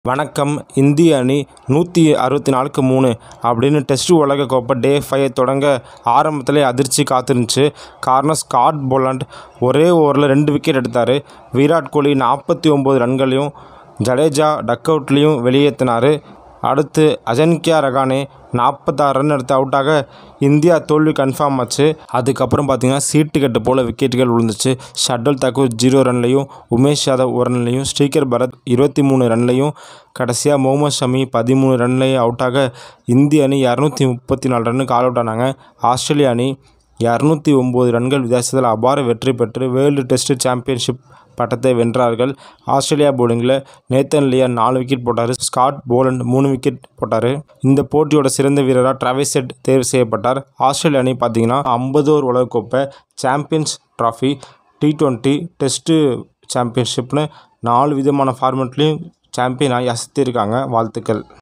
வணக்கம் இந்திய அணி நூற்றி அறுபத்தி நாலுக்கு மூணு அப்படின்னு டெஸ்ட் உலக கோப்பை டே ஃபைவ் தொடங்க ஆரம்பத்திலே அதிர்ச்சி காத்திருந்துச்சு காரணம் ஸ்காட் போலண்ட் ஒரே ஓவரில் ரெண்டு விக்கெட் எடுத்தார் விராட் கோலி நாற்பத்தி ஒம்பது ரன்களையும் ஜடேஜா டக் அவுட்லேயும் வெளியேற்றினார் அடுத்து அஜன்கியா ரகானே நாற்பத்தாறு ரன் எடுத்து அவுட்டாக இந்தியா தோல்வி கன்ஃபார்ம் ஆச்சு அதுக்கப்புறம் பார்த்தீங்கன்னா சீட்டு கட்டு போல் விக்கெட்டுகள் விழுந்துச்சு ஷட்டுல் தாக்கூர் ஜீரோ ரன்லையும் உமேஷ் யாதவ் ஒரு ரன்லையும் ஸ்ரீகர் பரத் இருபத்தி மூணு ரன்லையும் கடைசியாக முகமது ஷமி பதிமூணு ரன்லையும் அவுட்டாக இந்திய அணி இரநூத்தி முப்பத்தி நாலு ரன்னுக்கு ஆல் அவுட் ஆனாங்க ஆஸ்திரேலிய அணி இரநூத்தி ஒம்பது ரன்கள் வித்தியாசத்தில் அபார வெற்றி பெற்று வேர்ல்டு டெஸ்ட் சாம்பியன்ஷிப் பட்டத்தை வென்றார்கள் ஆஸ்திரேலியா போலிங்கில் நேத்தன் லியா நாலு விக்கெட் போட்டார் ஸ்காட் போலண்ட் மூணு விக்கெட் போட்டார் இந்த போட்டியோட சிறந்த வீரராக டிராவிஸ் ஹெட் தேர்வு செய்யப்பட்டார் ஆஸ்திரேலிய அணி பார்த்தீங்கன்னா ஐம்பது ஓவர் உலகக்கோப்பை Champions Trophy T twenty test சாம்பியன்ஷிப்னு நாலு விதமான ஃபார்மெட்லேயும் சாம்பியன் ஆகி அசத்தியிருக்காங்க வாழ்த்துக்கள்